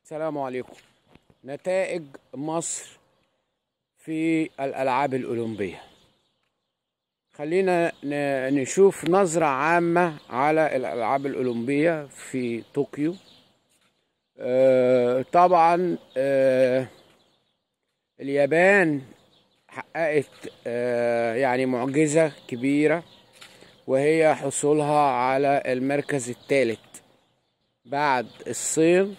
السلام عليكم نتائج مصر في الألعاب الأولمبية خلينا ن- نشوف نظرة عامة على الألعاب الأولمبية في طوكيو آه، طبعا آه، اليابان حققت آه، يعني معجزة كبيرة وهي حصولها على المركز الثالث بعد الصين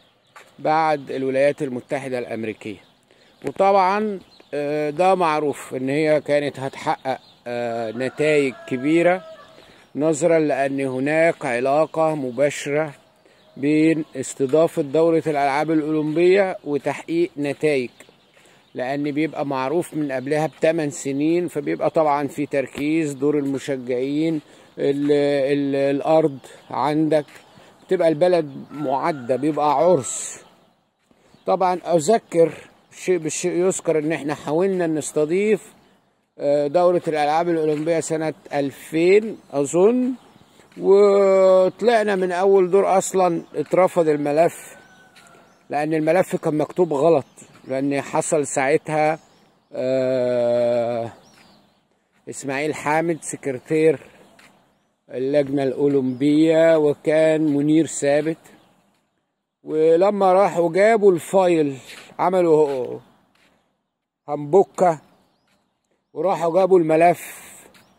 بعد الولايات المتحدة الأمريكية وطبعا آه، ده معروف ان هي كانت هتحقق نتائج كبيرة نظرا لأن هناك علاقة مباشرة بين استضافة دورة الألعاب الأولمبية وتحقيق نتائج لأن بيبقى معروف من قبلها بثمان سنين فبيبقى طبعا في تركيز دور المشجعين ال ال الأرض عندك تبقى البلد معدة بيبقى عرس طبعا أذكر شيء بالشيء يذكر إن إحنا حاولنا نستضيف آه، دورة الألعاب الأولمبية سنة 2000 أظن وطلعنا من أول دور أصلا اترفض الملف لأن الملف كان مكتوب غلط لأن حصل ساعتها آه، إسماعيل حامد سكرتير اللجنة الأولمبية وكان منير ثابت ولما راحوا جابوا الفايل عملوا همبكة وراحوا جابوا الملف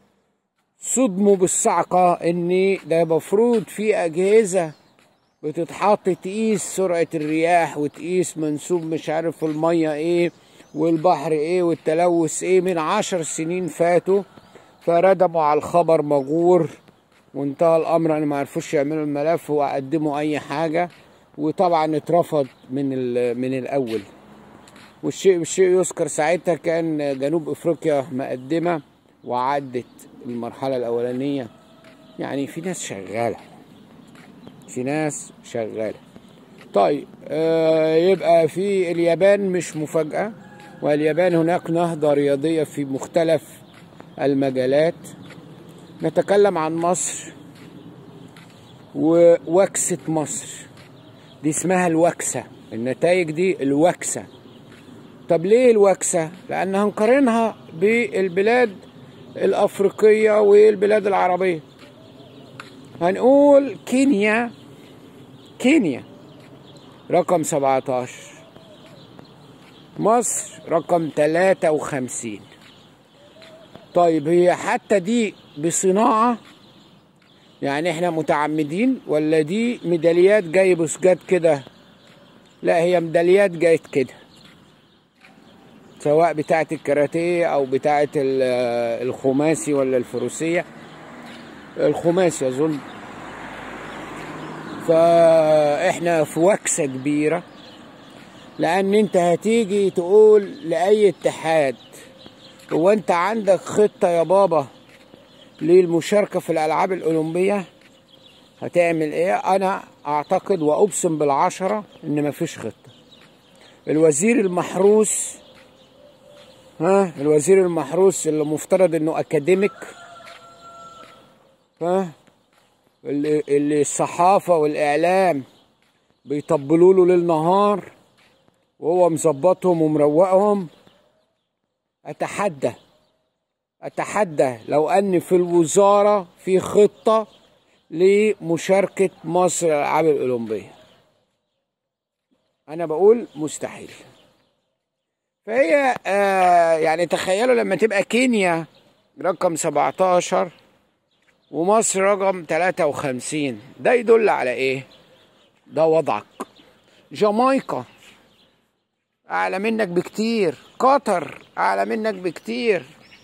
صدموا بالصعقة ان ده مفروض في اجهزة بتتحط تقيس سرعة الرياح وتقيس منسوب مش عارف في المية ايه والبحر ايه والتلوث ايه من عشر سنين فاتوا فردموا على الخبر مغور وانتهى الامر ان ما عرفوش يعملوا الملف وقدموا اي حاجة وطبعا اترفض من ال- من الاول والشيء بالشيء يذكر ساعتها كان جنوب افريقيا مقدمه وعدت المرحله الاولانيه يعني في ناس شغاله في ناس شغاله طيب آه يبقى في اليابان مش مفاجاه واليابان هناك نهضه رياضيه في مختلف المجالات نتكلم عن مصر ووكسه مصر دي اسمها الوكسه النتائج دي الوكسه طب ليه الوكسة؟ لأن هنقارنها بالبلاد الأفريقية والبلاد العربية هنقول كينيا كينيا رقم 17 مصر رقم 53 طيب هي حتى دي بصناعة يعني احنا متعمدين ولا دي ميداليات جاي بسجات كده لا هي ميداليات جايت كده سواء بتاعة الكاراتيه أو بتاعة ال- الخماسي ولا الفروسية الخماسي أظن فإحنا في وكسة كبيرة لأن أنت هتيجي تقول لأي اتحاد هو أنت عندك خطة يا بابا للمشاركة في الألعاب الأولمبية هتعمل إيه؟ أنا أعتقد وأبصم بالعشرة إن مفيش خطة الوزير المحروس ها الوزير المحروس اللي مفترض انه اكاديميك ها اللي, اللي الصحافه والاعلام بيطبلوا له ليل نهار وهو مظبطهم ومروقهم اتحدى اتحدى لو ان في الوزاره في خطه لمشاركه مصر الالعاب الاولمبيه انا بقول مستحيل فهي آه يعني تخيلوا لما تبقى كينيا رقم 17 ومصر رقم 53 ده يدل على ايه ده وضعك جامايكا اعلى منك بكتير قطر اعلى منك بكتير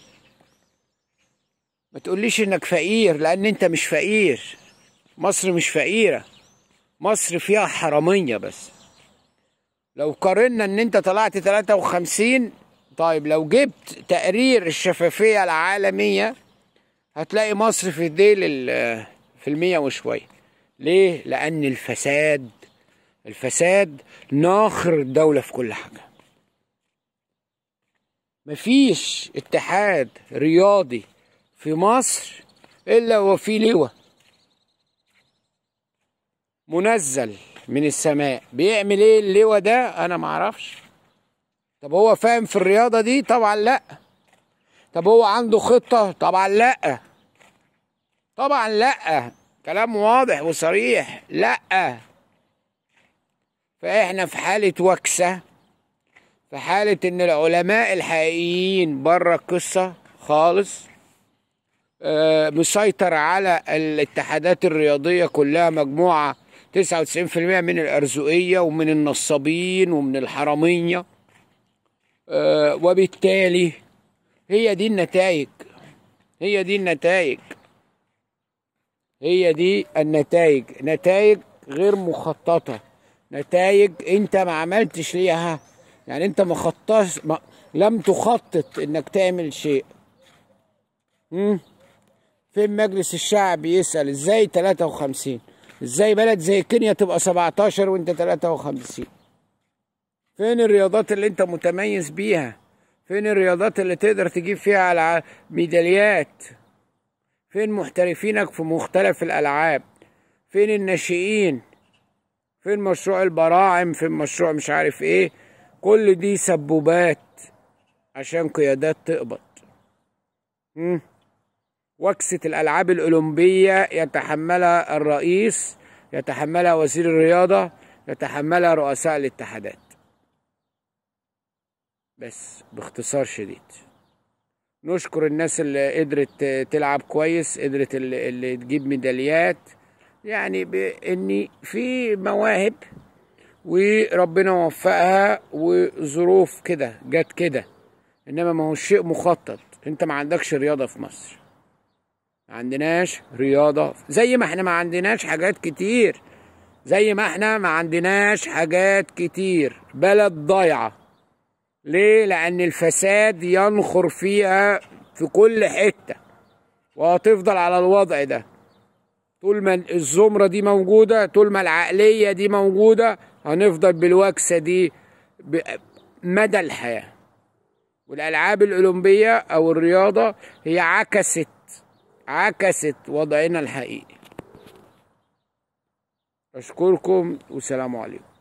ما تقوليش انك فقير لان انت مش فقير مصر مش فقيرة مصر فيها حرامية بس لو قارنا ان انت طلعت 53 طيب لو جبت تقرير الشفافية العالمية هتلاقي مصر في ديل ال- في المية وشوية ليه؟ لأن الفساد الفساد ناخر الدولة في كل حاجة مفيش اتحاد رياضي في مصر إلا وفيه لواء منزل من السماء بيعمل ايه اللواء ده انا معرفش طب هو فاهم في الرياضة دي طبعا لا طب هو عنده خطة طبعا لا طبعا لا كلام واضح وصريح لا فاحنا في حالة وكسة في حالة ان العلماء الحقيقيين بره القصة خالص آه، مسيطر على الاتحادات الرياضية كلها مجموعة 99% من الأرزقية ومن النصابين ومن الحرامية آه، وبالتالي هي دي النتائج هي دي النتائج هي دي النتائج نتائج غير مخططة نتائج انت ما عملتش ليها يعني انت ما خططش ما لم تخطط انك تعمل شيء مم. فين مجلس الشعب يسأل ازاي 53 ازاي بلد زي كينيا تبقى 17 وانت 53 فين الرياضات اللي انت متميز بيها فين الرياضات اللي تقدر تجيب فيها على ميداليات فين محترفينك في مختلف الالعاب فين الناشئين فين مشروع البراعم فين مشروع مش عارف ايه كل دي سبوبات عشان قيادات تقبض مم. وكسة الألعاب الأولمبية يتحملها الرئيس يتحملها وزير الرياضة يتحملها رؤساء الاتحادات بس باختصار شديد نشكر الناس اللي قدرت تلعب كويس قدرت اللي, اللي تجيب ميداليات يعني بإن في مواهب وربنا وفقها وظروف كده جت كده انما ما هو شيء مخطط انت ما عندكش رياضه في مصر ما عندناش رياضه زي ما احنا ما عندناش حاجات كتير زي ما احنا ما عندناش حاجات كتير بلد ضايعه ليه لان الفساد ينخر فيها في كل حته وهتفضل على الوضع ده طول ما الزمره دي موجوده طول ما العقليه دي موجوده هنفضل بالوكسه دي مدى الحياه والالعاب الاولمبيه او الرياضه هي عكست عكست وضعنا الحقيقي اشكركم والسلام عليكم